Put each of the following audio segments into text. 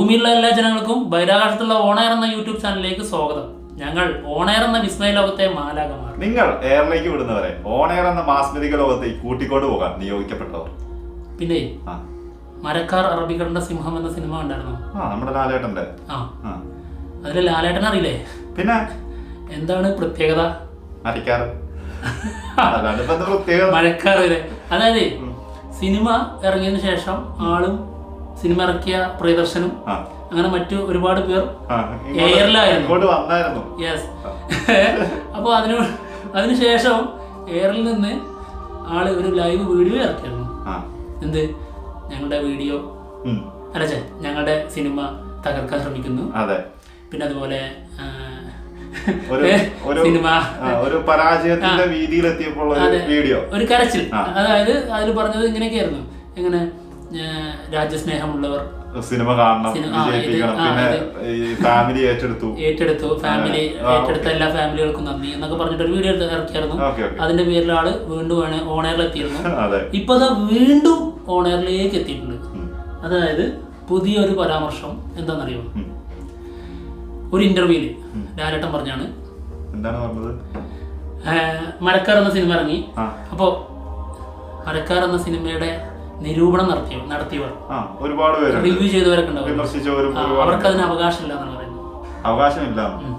ഭൂമിയിലുള്ള എല്ലാ ജനങ്ങൾക്കും ബഹിരാകാശത്തുള്ള ഓണയർ എന്ന യൂട്യൂബ് ചാനലിലേക്ക് സ്വാഗതം ഞങ്ങൾ ഓണയർ എന്ന വിസ്മയ ലോകത്തെ മാലാകമാർ നിങ്ങൾ എയറിലേക്ക് വിടുന്നവരെ ഓൺ എയർ എന്ന മാസ്മരിക ലോകത്തേക്ക് കൂട്ടിക്കൊണ്ട് പോകാൻ നിയോഗിക്കപ്പെട്ടവർ പിന്നെ ആ മരക്കാർ അറബിക്കടന്റെ സിംഹം എന്ന സിനിമ ഉണ്ടായിരുന്നു ആ നമ്മുടെ ലാലേട്ടന്റെ ആ ആ അതിൽ ലാലേട്ടൻ അറിയില്ലേ പിന്നെ എന്താണ് പ്രത്യേകത അരിക്കാറ് അല്ലാണ്ട് ഇപ്പൊ എന്താ പ്രത്യേകത മഴക്കാർ വരെ അതായത് സിനിമ ഇറങ്ങിയതിനു ശേഷം ആളും സിനിമ ഇറക്കിയ പ്രിയദർശനും ആ അങ്ങനെ മറ്റു ഒരുപാട് പേർ ആ, എയറിലായിരുന്നു. ഇങ്ങോട്ട് വന്നായിരുന്നു യെസ് അപ്പോൾ അതിന് അതിനുശേഷം എയറിൽ നിന്ന് ആള് ഒരു ലൈവ് വീഡിയോ ഇറക്കിയിരുന്നു ആ എന്ത് ഞങ്ങളുടെ വീഡിയോ ഉം, അല്ല ചേ ഞങ്ങളുടെ സിനിമ തകർക്കാൻ ശ്രമിക്കുന്നു അതെ പിന്നെ അതുപോലെ ആ, ഒരു ഒരു സിനിമ ആ, ഒരു പരാജയത്തിന്റെ വീതിയിലെത്തിയപ്പോൾ ഒരു അതെ. വീഡിയോ ഒരു കരച്ചിൽ ആ. അതായത് അതിൽ പറഞ്ഞത് ഇങ്ങനെയൊക്കെയായിരുന്നു എങ്ങനെ ആ, രാജ്യസ്നേഹമുള്ളവർ സിനിമ കാണണം സിനിമ- ആ, ഇത്, വിജയിപ്പിക്കണം ആ, പിന്നെ ഇത്. ഈ ഫാമിലി ഏറ്റെടുത്തു ഏറ്റെടുത്തു ഫാമിലി ആ, ഏറ്റെടുത്ത എല്ലാ ഫാമിലികൾക്കും നന്ദി എന്നൊക്കെ പറഞ്ഞിട്ട് ഒരു വീഡിയോ ഇറക്കിയായിരുന്നു ഓക്കെ ഓക്കെ അതിന്റെ പേരിൽ ആള് വീണ്ടും ഓണയറിൽ എത്തിയിരുന്നു അതെ ഇപ്പൊ അത് വീണ്ടും ഓണയറിലേക്ക് എത്തിയിട്ടുണ്ട് ഉം, അതായത് പുതിയൊരു പരാമർശം എന്താണെന്നറിയോ ഉം. ഒരു ഇന്റർവ്യൂല് ലാലേട്ടൻ പറഞ്ഞാണ് എന്താണ് പറഞ്ഞത് ആ, മരക്കാർ എന്ന സിനിമ ഇറങ്ങി ആ അപ്പോൾ മരക്കാർ എന്ന സിനിമയുടെ നിരൂപണം നടത്തിയവർ നടത്തിയവർ ആ ഒരുപാട് പേരുണ്ട് റിവ്യൂ ചെയ്തവരൊക്കെ ഉണ്ടാവും വിമർശിച്ചവരും ആ, ഒരുപാട് അവർക്ക് അതിന് അവകാശമില്ല എന്നാണ് പറയുന്നത് അവകാശമില്ല ഉം.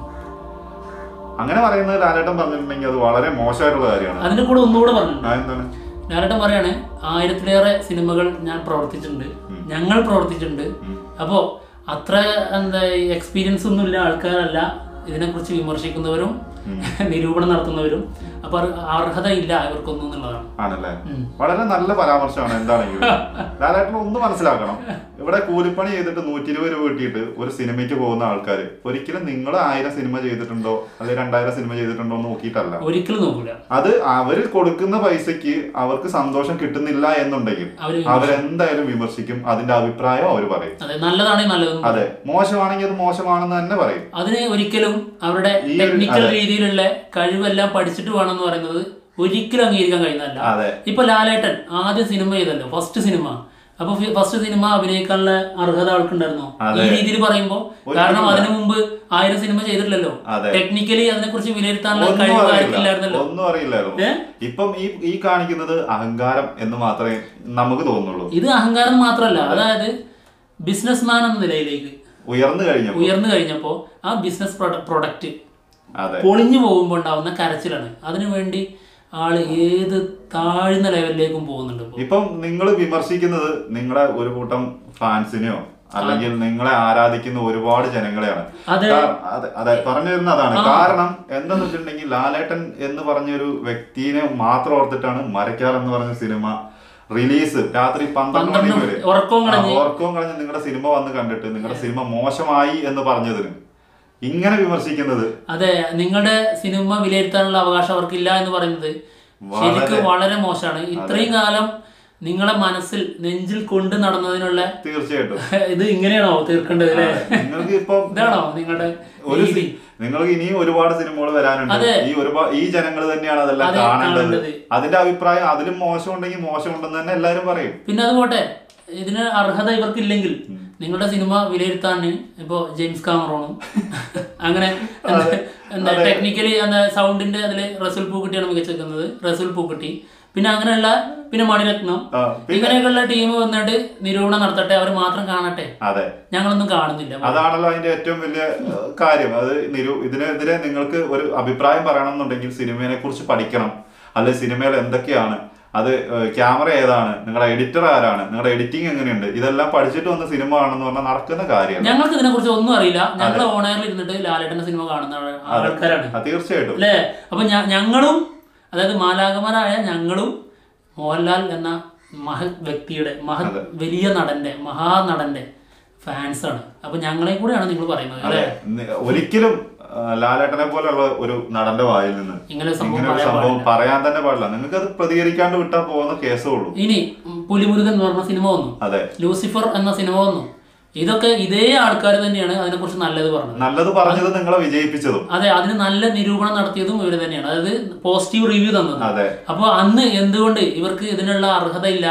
അങ്ങനെ പറയുന്നത് ലാലേട്ടൻ പറഞ്ഞിട്ടുണ്ടെങ്കിൽ അത് വളരെ മോശമായിട്ടുള്ള കാര്യമാണ് അതിന്റെ കൂടെ ഒന്നുകൂടെ പറഞ്ഞിട്ടുണ്ട് ആ എന്താണ് ലാലേട്ടൻ പറയാണ് ആയിരത്തിലേറെ സിനിമകൾ ഞാൻ പ്രവർത്തിച്ചിട്ടുണ്ട് ഞങ്ങൾ പ്രവർത്തിച്ചിട്ടുണ്ട് അപ്പോൾ അത്ര എന്താ എക്സ്പീരിയൻസ് ഒന്നുമില്ല ആൾക്കാരല്ല ഇതിനെക്കുറിച്ച് വിമർശിക്കുന്നവരും നിരൂപണം നടത്തുന്നവരും അപ്പൊ അർ- അർഹതയില്ല ഇവർക്കൊന്നും എന്നുള്ളതാണ് ആണല്ലേ ഉം. വളരെ നല്ല പരാമർശമാണ് എന്താണെങ്കിലും ലാലേട്ടൻ ഒന്ന് മനസ്സിലാക്കണം ഇവിടെ കൂലിപ്പണി ചെയ്തിട്ട് നൂറ്റി ഇരുപത് രൂപ കിട്ടിയിട്ട് ഒരു സിനിമയ്ക്ക് പോകുന്ന ആൾക്കാർ ഒരിക്കലും നിങ്ങൾ ആയിരം സിനിമ ചെയ്തിട്ടുണ്ടോ അല്ലെങ്കിൽ രണ്ടായിരം സിനിമ ചെയ്തിട്ടുണ്ടോ എന്ന് നോക്കിയിട്ടല്ല ഒരിക്കലും നോക്കൂല അത് അവര് കൊടുക്കുന്ന പൈസക്ക് അവർക്ക് സന്തോഷം കിട്ടുന്നില്ല എന്നുണ്ടെങ്കിൽ അവര് അവരെന്തായാലും വിമർശിക്കും അതിന്റെ അഭിപ്രായം അവർ പറയും അതെ നല്ലതാണെങ്കിൽ നല്ലതെന്ന് അതെ മോശമാണെങ്കിൽ അത് മോശമാണെന്ന് തന്നെ പറയും അതിന് ഒരിക്കലും അവരുടെ ഈ ഒരു- ടെക്നിക്കൽ രീതിയിലുള്ള കഴിവെല്ലാം പഠിച്ചിട്ട് വേണം എന്ന് പറയുന്നത് ഒരിക്കലും അംഗീകരിക്കാൻ കഴിയുന്നതല്ല അതെ ഇപ്പൊ ലാലേട്ടൻ ആദ്യ സിനിമ ചെയ്തല്ലോ ഫസ്റ്റ് സിനിമ അപ്പൊ ഫസ്റ്റ് സിനിമ അഭിനയിക്കാനുള്ള അർഹത ആൾക്കുണ്ടായിരുന്നോ ഈ രീതിയിൽ പറയുമ്പോ കാരണം അതിനു മുമ്പ് ആയിരം സിനിമ ചെയ്തിട്ടില്ലല്ലോ അതെ. ടെക്നിക്കലി അതിനെ കുറിച്ച് വിലയിരുത്താനുള്ള ഒന്നും കഴിവ് അറിയില്ല ആർക്കില്ലായിരുന്നല്ലോ ഒന്നും അറിയില്ലായിരുന്നു ഏ? ഇപ്പം ഈ ഈ കാണിക്കുന്നത് അഹങ്കാരം എന്ന് മാത്രമേ നമുക്ക് തോന്നുള്ളൂ ഇത് അഹങ്കാരം മാത്രമല്ല അതായത് ബിസിനസ്മാൻ എന്ന നിലയിലേക്ക് ഉയർന്നു കഴിഞ്ഞപ്പോൾ ഉയർന്നു കഴിഞ്ഞപ്പോ ആ ബിസിനസ് പ്രൊഡക്റ്റ് അതെ പൊളിഞ്ഞു പോകുമ്പോൾ ഉണ്ടാവുന്ന കരച്ചിലാണ് അതിനുവേണ്ടി ആള് ഏത് താഴ്ന്ന ലെവലിലേക്കും പോകുന്നുണ്ട് ഇപ്പൊ ഇപ്പം നിങ്ങൾ വിമർശിക്കുന്നത് നിങ്ങളുടെ ഒരു കൂട്ടം ഫാൻസിനെയോ അല്ലെങ്കിൽ നിങ്ങളെ ആരാധിക്കുന്ന ഒരുപാട് ജനങ്ങളെയാണ് അതെ. കാ- അതെ അതെ പറഞ്ഞു വരുന്ന അതാണ് കാരണം എന്താന്ന് വെച്ചിട്ടുണ്ടെങ്കിൽ ലാലേട്ടൻ എന്ന് പറഞ്ഞൊരു വ്യക്തിനെ മാത്രം ഓർത്തിട്ടാണ് മരക്കാർ എന്ന് പറഞ്ഞ സിനിമ റിലീസ് രാത്രി പന്ത്രണ്ട് മണി വരെ ഉറക്കവും കളഞ്ഞ് ഓർക്കവും കളഞ്ഞ് നിങ്ങളുടെ സിനിമ വന്ന് കണ്ടിട്ട് നിങ്ങളുടെ സിനിമ മോശമായി എന്ന് പറഞ്ഞതിന് ഇങ്ങനെ വിമർശിക്കുന്നത് അതെ നിങ്ങളുടെ സിനിമ വിലയിരുത്താനുള്ള അവകാശം അവർക്കില്ല എന്ന് പറയുന്നത് ശരിക്കും വളരെ മോശമാണ് ഇത്രയും കാലം നിങ്ങളെ മനസ്സിൽ നെഞ്ചിൽ കൊണ്ട് നടന്നതിനുള്ള തീർച്ചയായിട്ടും ഇത് ഇങ്ങനെയാണോ തീർക്കേണ്ടത് അല്ലേ നിങ്ങൾക്ക് ഇപ്പം ഇതാണോ നിങ്ങളുടെ ഒരു രീതി സി- നിങ്ങൾക്ക് ഇനിയും ഒരുപാട് സിനിമകൾ വരാനുണ്ട് അതെ. ഈ ഒരുപാട് ഈ ജനങ്ങൾ തന്നെയാണ് അതെല്ലാം അതെ, കാണേണ്ടത് കാണേണ്ടത്. അതിന്റെ അഭിപ്രായം അതിലും മോശം ഉണ്ടെങ്കിൽ മോശം ഉണ്ടെന്ന് തന്നെ എല്ലാരും പറയും പിന്നെ അത് പോട്ടെ ഇതിന് അർഹത ഇവർക്കില്ലെങ്കിൽ നിങ്ങളുടെ സിനിമ വിലയിരുത്താൻ ഇപ്പോ ജെയിംസ് കാമറോണും അങ്ങനെ എന്താ- എന്താ ടെക്നിക്കലി എന്താ സൗണ്ടിന്റെ അതിൽ റസുൽ പൂക്കുട്ടിയാണ് മികച്ചേക്കുന്നത് റസുൽ പൂക്കുട്ടി പിന്നെ അങ്ങനെയുള്ള പിന്നെ മണിരത്നം ആ, ഇങ്ങനെയൊക്കെയുള്ള ടീം വന്നിട്ട് നിരൂപണം നടത്തട്ടെ അവർ മാത്രം കാണട്ടെ അതെ ഞങ്ങളൊന്നും കാണുന്നില്ല അതാണല്ലോ അതിന്റെ ഏറ്റവും വലിയ ഏഹ്, കാര്യം അത് നിരു ഇതിനെതിരെ നിങ്ങൾക്ക് ഒരു അഭിപ്രായം പറയണം എന്നുണ്ടെങ്കിൽ സിനിമയെ കുറിച്ച് പഠിക്കണം അല്ലെ സിനിമയിൽ എന്തൊക്കെയാണ് അത് ക്യാമറ ഏതാണ് നിങ്ങളുടെ എഡിറ്റർ ആരാണ് നിങ്ങളുടെ എഡിറ്റിംഗ് എങ്ങനെയുണ്ട് ഇതെല്ലാം പഠിച്ചിട്ട് വന്ന് സിനിമ കാണുന്ന പറഞ്ഞാൽ നടക്കുന്ന കാര്യമാണ് ഞങ്ങൾക്ക് ഇതിനെ കുറിച്ച് ഒന്നും അറിയില്ല ഞങ്ങൾ ഓണറിൽ ഇരുന്നിട്ട് ലാലേട്ടന്റെ സിനിമ കാണുന്ന ആൾ- ആൾക്കാരാണ് ആ, തീർച്ചയായിട്ടും അല്ലേ അപ്പൊ ഞ- ഞങ്ങളും അതായത് മാലാകമാരായ ഞങ്ങളും മോഹൻലാൽ എന്ന മഹത് വ്യക്തിയുടെ മഹത് വലിയ നടന്റെ മഹാനടന്റെ ഫാൻസ് ആണ് അപ്പൊ ഞങ്ങളെ കൂടെയാണ് നിങ്ങൾ പറയുന്നത് അല്ലേ നി- ഒരിക്കലും ആ, ലാലേട്ടനെ പോലെയുള്ള ഒരു നടന്റെ വായിൽ നിന്ന് ഇങ്ങനെ ഒരു സംഭവം ഇങ്ങനെ ഒരു പറയാൻ സംഭവം പാടില്ല പറയാൻ തന്നെ പാടില്ല നിങ്ങൾക്ക് അത് പ്രതികരിക്കാണ്ട് വിട്ടാൽ പോകുന്ന കേസേ ഉള്ളൂ ഇനി ഉം, പുലിമുരുകൻ എന്ന് പറഞ്ഞ സിനിമ വന്നു അതെ ലൂസിഫർ എന്ന സിനിമ വന്നു ഇതൊക്കെ ഇതേ ആൾക്കാർ തന്നെയാണ് അതിനെക്കുറിച്ച് നല്ലത് പറഞ്ഞത് നല്ലത് പറഞ്ഞത് നിങ്ങളെ വിജയിപ്പിച്ചതും അതെ അതിന് നല്ല നിരൂപണം നടത്തിയതും ഇവർ തന്നെയാണ് അതായത് പോസിറ്റീവ് റിവ്യൂ തന്നത് അതെ അപ്പോൾ അന്ന് എന്തുകൊണ്ട് ഇവർക്ക് ഇതിനുള്ള അർഹതയില്ല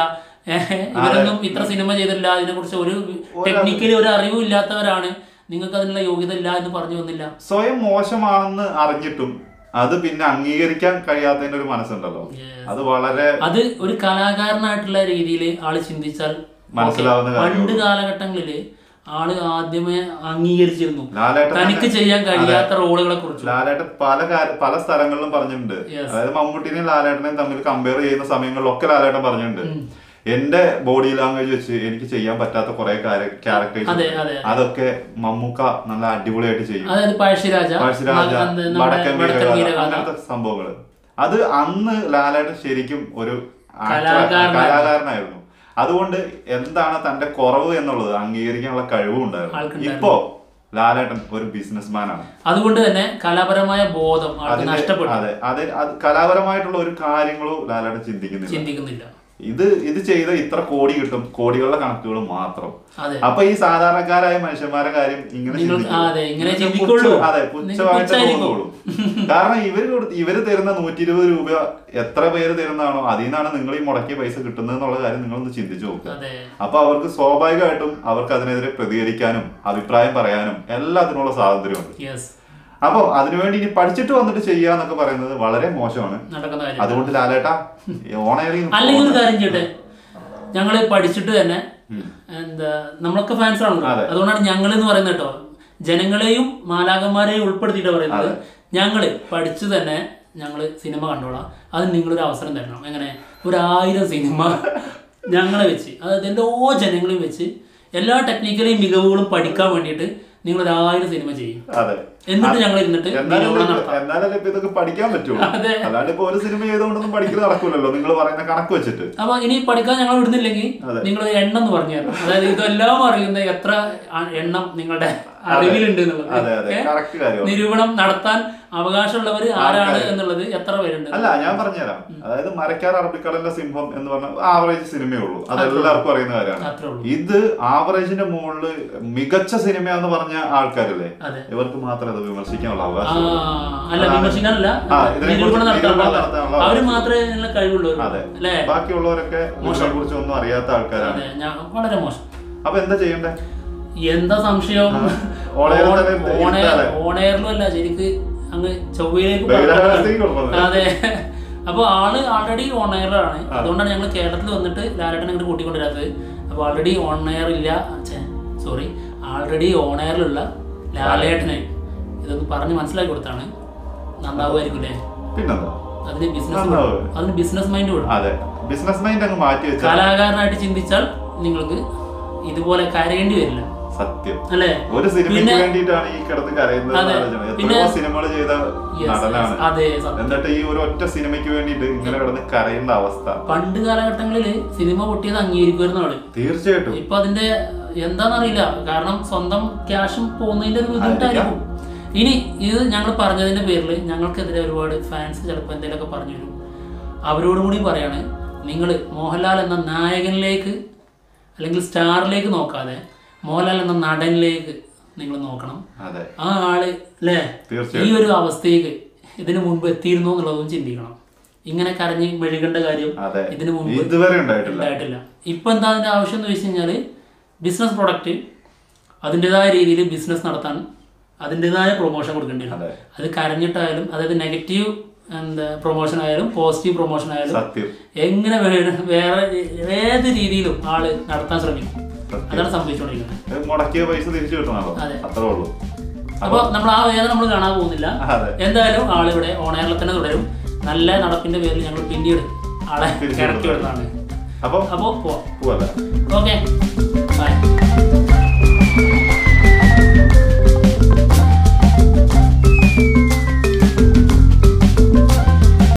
ഏഹ് ഇവരൊന്നും ഇത്ര സിനിമ ചെയ്തിട്ടില്ല അതിനെ കുറിച്ച് ഒരു ടെക്നിക്കലി ഒരു അറിവും ഇല്ലാത്തവരാണ് നിങ്ങൾക്ക് അതിനുള്ള യോഗ്യത ഇല്ല എന്ന് പറഞ്ഞു വന്നില്ല സ്വയം മോശമാണെന്ന് അറിഞ്ഞിട്ടും അത് പിന്നെ അംഗീകരിക്കാൻ കഴിയാത്തതിന്റെ ഒരു മനസ്സുണ്ടല്ലോ അത് വളരെ അത് ഒരു കലാകാരനായിട്ടുള്ള രീതിയിൽ ആള് ചിന്തിച്ചാൽ മനസ്സിലാവുന്ന okay. പണ്ട് കാലഘട്ടങ്ങളില് ആള് ആദ്യമേ അംഗീകരിച്ചിരുന്നു ലാലേട്ടൻ തനിക്ക് ചെയ്യാൻ കഴിയാത്ത റോളുകളെ കുറിച്ച് ലാലേട്ടൻ പല കാര്യ പല സ്ഥലങ്ങളിലും പറഞ്ഞിട്ടുണ്ട് Yes. അതായത് മമ്മൂട്ടിനെയും ലാലേട്ടനെയും തമ്മിൽ കമ്പയർ ചെയ്യുന്ന സമയങ്ങളിലൊക്കെ ലാലേട്ടൻ പറഞ്ഞിട്ടുണ്ട് എന്റെ ബോഡി ലാംഗ്വേജ് വെച്ച് എനിക്ക് ചെയ്യാൻ പറ്റാത്ത കുറെ അതെ, ക്യാരക്ടേഴ്സ് അതെ. അതൊക്കെ മമ്മൂക്ക നല്ല അടിപൊളിയായിട്ട് ചെയ്യും അതായത് പഴശ്ശിരാജ പഴശ്ശിരാജ എന്ത് നമ്മുടെ വടക്കൻ വടക്കൻ വീരഗാഥ വീരഗാഥ. അങ്ങനത്തെ സംഭവങ്ങള് അത് അന്ന് ലാലേട്ടൻ ശരിക്കും ഒരു actor- കലാകാരനായിരുന്നു. കലാകാരനായിരുന്നു അതുകൊണ്ട് എന്താണ് തന്റെ കുറവ് എന്നുള്ളത് അംഗീകരിക്കാനുള്ള കഴിവും ഉണ്ടായിരുന്നു ആൾക്കുണ്ടായിരുന്നു. ഇപ്പോ ലാലേട്ടൻ ഒരു ബിസിനസ്മാൻ ആണ് അതുകൊണ്ട് തന്നെ കലാപരമായ ബോധം ആൾക്ക് അതിന്റെ- നഷ്ടപ്പെട്ടു അതെ അത് അത് കലാപരമായിട്ടുള്ള ഒരു കാര്യങ്ങളും ലാലേട്ടൻ ചിന്തിക്കുന്നില്ല ചിന്തിക്കുന്നില്ല ഇത് ഇത് ചെയ്ത ഇത്ര കോടി കിട്ടും കോടികളുടെ കണക്കുകൾ മാത്രം അതെ അപ്പൊ ഈ സാധാരണക്കാരായ മനുഷ്യന്മാരുടെ കാര്യം ഇങ്ങനെ നിങ്ങൾ- ചിന്തിക്കും. ആ, അതെ, ഇങ്ങനെ നിങ്ങൾക്ക് ചിന്തിക്കുള്ളൂ. പുച്ഛ- അതെ നിങ്ങൾക്ക് പുച്ഛമായിട്ട് പുച്ഛായിരിക്കും. തോന്നുള്ളൂ കാരണം ഇവര് കൊടുത്ത് ഇവര് തരുന്ന നൂറ്റി ഇരുപത് രൂപ എത്ര പേര് തരുന്നതാണോ അതിൽ നിന്നാണ് നിങ്ങൾ ഈ മുടക്കിയ പൈസ കിട്ടുന്നത് എന്നുള്ള കാര്യം നിങ്ങളൊന്ന് ചിന്തിച്ചു നോക്കുക അതെ അപ്പൊ അവർക്ക് സ്വാഭാവികമായിട്ടും അവർക്ക് അതിനെതിരെ പ്രതികരിക്കാനും അഭിപ്രായം പറയാനും എല്ലാത്തിനുള്ള സ്വാതന്ത്ര്യമുണ്ട് യെസ് അപ്പൊ അതിനുവേണ്ടി ഇനി പഠിച്ചിട്ട് വന്നിട്ട് ചെയ്യാന്നൊക്കെ പറയുന്നത് വളരെ മോശമാണ് നടക്കുന്ന കാര്യം അതുകൊണ്ട് ലാലേട്ടാ ഓണേറി അല്ലെങ്കിൽ ഒരു കാര്യം ചെയ്യട്ടെ ഞങ്ങള് പഠിച്ചിട്ട് തന്നെ എന്താ നമ്മളൊക്കെ ഫാൻസ് ആണല്ലോ അതെ. അതുകൊണ്ടാണ് ഞങ്ങൾ എന്ന് പറയുന്നത് കേട്ടോ ജനങ്ങളെയും മാലാകന്മാരെയും ഉൾപ്പെടുത്തിയിട്ട് പറയുന്നത് ഞങ്ങള് പഠിച്ചു തന്നെ ഞങ്ങള് സിനിമ കണ്ടോളാം അത് നിങ്ങളൊരു അവസരം തരണം എങ്ങനെ ഒരു ആയിരം സിനിമ ഞങ്ങളെ വെച്ച് അതായത് എല്ലാ ജനങ്ങളെയും വെച്ച് എല്ലാ ടെക്നിക്കലി മികവുകളും പഠിക്കാൻ വേണ്ടിയിട്ട് നിങ്ങൾ ഒരു ആയിരം സിനിമ ചെയ്യും അതെ എന്നിട്ട് ഞങ്ങൾ ഇരുന്നിട്ട് എന്നാലല്ലേ നിരൂപണം ഇപ്പൊ- നടത്താം എന്നാലല്ലേ ഇപ്പൊ ഇതൊക്കെ പഠിക്കാൻ പറ്റുള്ളൂ അതെ. അല്ലാണ്ട് ഇപ്പൊ ഒരു സിനിമ ചെയ്തുകൊണ്ടൊന്നും പഠിക്കൽ നടക്കൂലല്ലോ നിങ്ങൾ പറയുന്ന കണക്ക് വെച്ചിട്ട് അപ്പൊ ഇനി പഠിക്കാൻ ഞങ്ങൾ വിടുന്നില്ലെങ്കിൽ അതെ. നിങ്ങൾ എണ്ണം എന്ന് പറഞ്ഞു തരണം അതായത് ഇതെല്ലാം അറിയുന്ന എത്ര ആ- എണ്ണം നിങ്ങളുടെ അറിവിലുണ്ട് എന്നുള്ളത് അതെ അതെ ഏ? കറക്റ്റ് കാര്യമാണ് നിരൂപണം നടത്താൻ അവകാശമുള്ളവർ ആരാണ് ആൾക്കാര്. എന്നുള്ളത് എത്ര പേരുണ്ട് അല്ല ഞാൻ പറഞ്ഞുതരാം അതായത് മരക്കാർ അറബിക്കടലിന്റെ സിംഹം എന്ന് പറഞ്ഞ ആവറേജ് സിനിമയേ ഉള്ളൂ അത് എല്ലാവർക്കും അറിയുന്ന കാര്യമാണ് അത്രേ ഉള്ളൂ ഇത് ആവറേജിന്റെ മുകളില് മികച്ച സിനിമയെന്ന് പറഞ്ഞ ആൾക്കാരില്ലേ അതെ ഇവർക്ക് മാത്രമേ അത് വിമർശിക്കാനുള്ള ആ, അവകാശം അല്ല വിമർശിക്കാനല്ല ആ, ഇതിനെക്കുറിച്ച് നിരൂപണം നിരൂപണം നടത്താൻ നടത്താനുള്ള അവര് മാത്രമേ ഇതിനുള്ള കഴിവുള്ളൂ അതെ അല്ലേ ബാക്കിയുള്ളവരൊക്കെ ഇതിനെ കുറിച്ച് ഒന്നും അറിയാത്ത ആൾക്കാരാണ് അതെ ഞാൻ വളരെ മോശം അപ്പൊ എന്താ ചെയ്യണ്ടേ എന്താ സംശയം ഓണയറിൽ തന്നെ ഇരുത്താതെ. ഓണയറിലും അല്ല ശരിക്ക് അങ്ങ് ചൊവ്വയിലേക്ക് ബഹിരാകാശത്തേക്ക് കൊടുക്കുന്നത് അതെ അപ്പൊ ആള് ആൾറെഡി ഓൺ എയറിലാണ് അതുകൊണ്ടാണ് ഞങ്ങൾ കേരളത്തിൽ വന്നിട്ട് ലാലേട്ടൻ അങ്ങോട്ട് കൂട്ടിക്കൊണ്ടിരാത്തത് അപ്പൊ ആൾറെഡി ഓൺ എയർ ഇല്ല സോറി ആൾറെഡി ഓൺ എയറിലുള്ള ലാലേട്ടനെ ഇതൊന്ന് പറഞ്ഞ് മനസ്സിലാക്കി കൊടുത്താണ് നന്നാവുമായിരിക്കും അല്ലേ പിന്നെന്താ അതിന് ബിസിനസ് നന്നാവും. അതിന് ബിസിനസ് മൈൻഡ് കൊടുക്കും അതെ ബിസിനസ് മൈൻഡ് അങ്ങ് മാറ്റി വെച്ചാൽ കലാകാരനായിട്ട് ചിന്തിച്ചാൽ നിങ്ങൾക്ക് ഇതുപോലെ കരയേണ്ടി വരില്ല സത്യം അല്ലേ ഒരു സിനിമയ്ക്ക് പിന്നെ- വേണ്ടിയിട്ടാണ് ഈ കിടന്ന് കരയുന്നത് അതെ. ആലോചന. എത്രയോ പിന്നെ- സിനിമകൾ ചെയ്ത Yes, നടനാണ് yes. അതെ സത്യം. എന്നിട്ട് ഈ ഒരു ഒറ്റ സിനിമയ്ക്ക് വേണ്ടിയിട്ട് ഇങ്ങനെ കിടന്ന് കരയുന്ന അവസ്ഥ പണ്ട് കാലഘട്ടങ്ങളിൽ സിനിമ പൊട്ടിയത് അംഗീകരിക്കുമായിരുന്നു ആള് തീർച്ചയായിട്ടും ഇപ്പൊ അതിന്റെ എന്താണെന്നറിയില്ല കാരണം സ്വന്തം ക്യാഷും പോകുന്നതിന്റെ ഒരു ബുദ്ധിമുട്ടായിരിക്കും ഇനി ഇത് ഞങ്ങൾ പറഞ്ഞതിന്റെ പേരിൽ ഞങ്ങൾക്കെതിരെ ഒരുപാട് ഫാൻസ് ചിലപ്പോൾ എന്തെങ്കിലുമൊക്കെ പറഞ്ഞു വരും അവരോടും കൂടി പറയാണ് നിങ്ങൾ മോഹൻലാൽ എന്ന നായകനിലേക്ക് അല്ലെങ്കിൽ സ്റ്റാറിലേക്ക് നോക്കാതെ മോഹൻലാൽ എന്ന നടനിലേക്ക് നിങ്ങൾ നോക്കണം അതെ ആ ആള് അല്ലേ തീർച്ചയായും. ഈ ഒരു അവസ്ഥയ്ക്ക് ഇതിനു മുൻപ് എത്തിയിരുന്നു എന്നുള്ളതും ചിന്തിക്കണം ഇങ്ങനെ കരഞ്ഞ് മെഴുകേണ്ട കാര്യം അതെ ഇതിനു മുൻപ് ഇതുവരെ ഉണ്ടായിട്ടില്ല ഉണ്ടായിട്ടില്ല ഇപ്പൊ എന്താ അതിന്റെ ആവശ്യം എന്ന് വെച്ച് കഴിഞ്ഞാല് ബിസിനസ് പ്രൊഡക്റ്റ് അതിൻ്റെതായ രീതിയിൽ ബിസിനസ് നടത്താൻ അതിൻ്റെതായ പ്രൊമോഷൻ കൊടുക്കേണ്ടി വരും അതെ. അത് കരഞ്ഞിട്ടായാലും അതായത് നെഗറ്റീവ് എന്താ പ്രൊമോഷൻ ആയാലും പോസിറ്റീവ് പ്രൊമോഷൻ ആയാലും സത്യം എങ്ങനെ വേ- വേറെ ഏത് രീതിയിലും ആള് നടത്താൻ ശ്രമിക്കും അതാണ് സംഭവിച്ചുകൊണ്ടിരിക്കുന്നത് ഇത് മുടക്കിയ പൈസ തിരിച്ചു കിട്ടണല്ലോ അതെ. അത്രേ ഉള്ളൂ അപ്പോൾ നമ്മൾ ആ വേദന നമ്മൾ കാണാൻ പോകുന്നില്ല അതെ എന്തായാലും ആളിവിടെ ഓണയറിൽ തന്നെ തുടരും നല്ല നടപ്പിന്റെ പേരിൽ ഞങ്ങൾ പിന്നീട് ആളെ തിരിച്ചു ഇറക്കി വിടുന്നതാണ് അപ്പൊ അപ്പോൾ പോവാം പോവല്ലേ ഓക്കെ